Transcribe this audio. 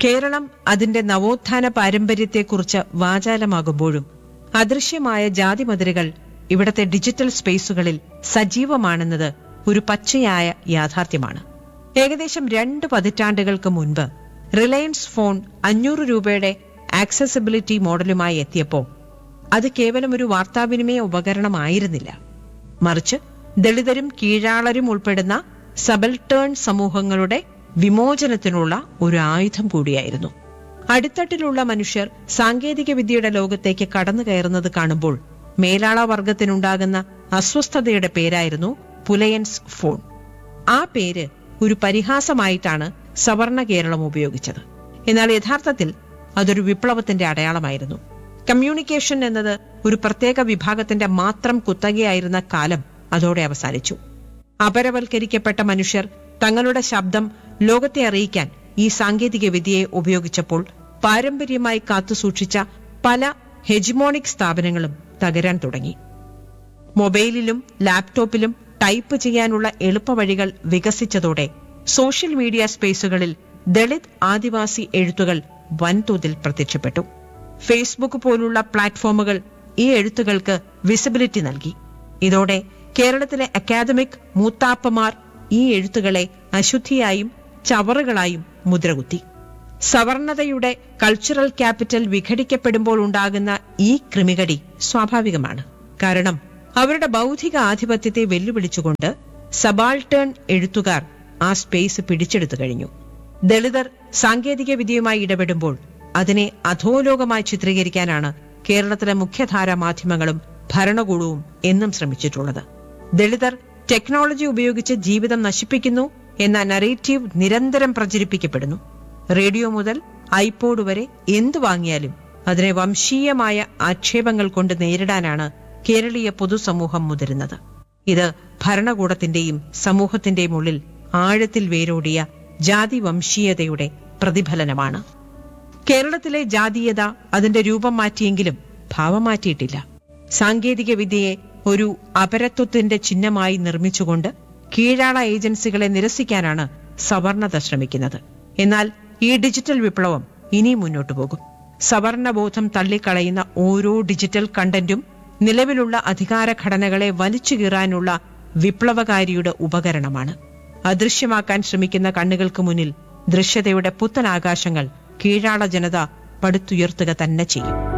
കേരളം അതിന്റെ നവോത്ഥാന പാരമ്പര്യത്തെക്കുറിച്ച് വാചാലമാകുമ്പോഴും അദൃശ്യമായ ജാതിമതിലുകൾ ഇവിടത്തെ ഡിജിറ്റൽ സ്പേസുകളിൽ സജീവമാണെന്നത് ഒരു പച്ചയായ യാഥാർത്ഥ്യമാണ് ഏകദേശം രണ്ട് പതിറ്റാണ്ടുകൾക്ക് മുൻപ് റിലയൻസ് ഫോൺ അഞ്ഞൂറ് രൂപയുടെ ആക്സസിബിലിറ്റി മോഡലുമായി എത്തിയപ്പോൾ അത് കേവലം ഒരു വാർത്താവിനിമയ ഉപകരണമായിരുന്നില്ല മറിച്ച് ദളിതരും കീഴാളരും ഉൾപ്പെടുന്ന സബൽട്ടേൺ സമൂഹങ്ങളുടെ വിമോചനത്തിനുള്ള ഒരു ആയുധം കൂടിയായിരുന്നു അടിത്തട്ടിലുള്ള മനുഷ്യർ സാങ്കേതിക വിദ്യയുടെ ലോകത്തേക്ക് കടന്നു കയറുന്നത് കാണുമ്പോൾ മേലാള വർഗത്തിനുണ്ടാകുന്ന അസ്വസ്ഥതയുടെ പേരായിരുന്നു പുലയൻസ് ഫോൺ ആ പേര് ഒരു പരിഹാസമായിട്ടാണ് സവർണ കേരളം ഉപയോഗിച്ചത് എന്നാൽ യഥാർത്ഥത്തിൽ അതൊരു വിപ്ലവത്തിന്റെ അടയാളമായിരുന്നു കമ്മ്യൂണിക്കേഷൻ എന്നത് ഒരു പ്രത്യേക വിഭാഗത്തിന്റെ മാത്രം കുത്തകയായിരുന്ന കാലം അതോടെ അവസാനിച്ചു അപരവൽക്കരിക്കപ്പെട്ട മനുഷ്യർ തങ്ങളുടെ ശബ്ദം ലോകത്തെ അറിയിക്കാൻ ഈ സാങ്കേതിക വിദ്യയെ ഉപയോഗിച്ചപ്പോൾ പാരമ്പര്യമായി കാത്തുസൂക്ഷിച്ച പല ഹെജിമോണിക് സ്ഥാപനങ്ങളും തകരാൻ തുടങ്ങി മൊബൈലിലും ലാപ്ടോപ്പിലും ടൈപ്പ് ചെയ്യാനുള്ള എളുപ്പവഴികൾ വികസിച്ചതോടെ സോഷ്യൽ മീഡിയ സ്പേസുകളിൽ ദളിത് ആദിവാസി എഴുത്തുകൾ വൻതോതിൽ പ്രത്യക്ഷപ്പെട്ടു ഫേസ്ബുക്ക് പോലുള്ള പ്ലാറ്റ്ഫോമുകൾ ഈ എഴുത്തുകൾക്ക് വിസിബിലിറ്റി നൽകി ഇതോടെ കേരളത്തിലെ അക്കാദമിക് മൂത്താപ്പമാർ ഈ എഴുത്തുകളെ അശുദ്ധിയായും ചവറുകളായും മുദ്രകുത്തി സവർണതയുടെ കൾച്ചറൽ ക്യാപിറ്റൽ വിഘടിക്കപ്പെടുമ്പോൾ ഉണ്ടാകുന്ന ഈ ക്രിമികടി സ്വാഭാവികമാണ് കാരണം അവരുടെ ബൗദ്ധിക ആധിപത്യത്തെ വെല്ലുവിളിച്ചുകൊണ്ട് സബാൾട്ടേൺ എഴുത്തുകാർ ആ സ്പേസ് പിടിച്ചെടുത്തു കഴിഞ്ഞു ദളിതർ സാങ്കേതിക വിദ്യയുമായി ഇടപെടുമ്പോൾ അതിനെ അധോലോകമായി ചിത്രീകരിക്കാനാണ് കേരളത്തിലെ മുഖ്യധാരാ മാധ്യമങ്ങളും ഭരണകൂടവും എന്നും ശ്രമിച്ചിട്ടുള്ളത് ദളിതർ ടെക്നോളജി ഉപയോഗിച്ച് ജീവിതം നശിപ്പിക്കുന്നു എന്ന നറേറ്റീവ് നിരന്തരം പ്രചരിപ്പിക്കപ്പെടുന്നു റേഡിയോ മുതൽ ഐപോഡ് വരെ എന്തു വാങ്ങിയാലും അതിനെ വംശീയമായ ആക്ഷേപങ്ങൾ കൊണ്ട് നേരിടാനാണ് കേരളീയ പൊതുസമൂഹം മുതിരുന്നത് ഇത് ഭരണകൂടത്തിന്റെയും സമൂഹത്തിന്റെയും ഉള്ളിൽ ആഴത്തിൽ വേരോടിയ ജാതി വംശീയതയുടെ പ്രതിഫലനമാണ് കേരളത്തിലെ ജാതീയത അതിന്റെ രൂപം മാറ്റിയെങ്കിലും ഭാവം മാറ്റിയിട്ടില്ല സാങ്കേതിക വിദ്യയെ ഒരു അപരത്വത്തിന്റെ ചിഹ്നമായി നിർമ്മിച്ചുകൊണ്ട് കീഴാള ഏജൻസികളെ നിരസിക്കാനാണ് സവർണത ശ്രമിക്കുന്നത് എന്നാൽ ഈ ഡിജിറ്റൽ വിപ്ലവം ഇനി മുന്നോട്ടു പോകും സവർണബോധം തള്ളിക്കളയുന്ന ഓരോ ഡിജിറ്റൽ കണ്ടന്റും നിലവിലുള്ള അധികാര ഘടനകളെ വലിച്ചു കീറാനുള്ള വിപ്ലവകാരിയുടെ ഉപകരണമാണ് അദൃശ്യമാക്കാൻ ശ്രമിക്കുന്ന കണ്ണുകൾക്ക് മുന്നിൽ ദൃശ്യതയുടെ പുത്തൻ ആകാശങ്ങൾ കീഴാള ജനത പടുത്തുയർത്തുക തന്നെ ചെയ്യും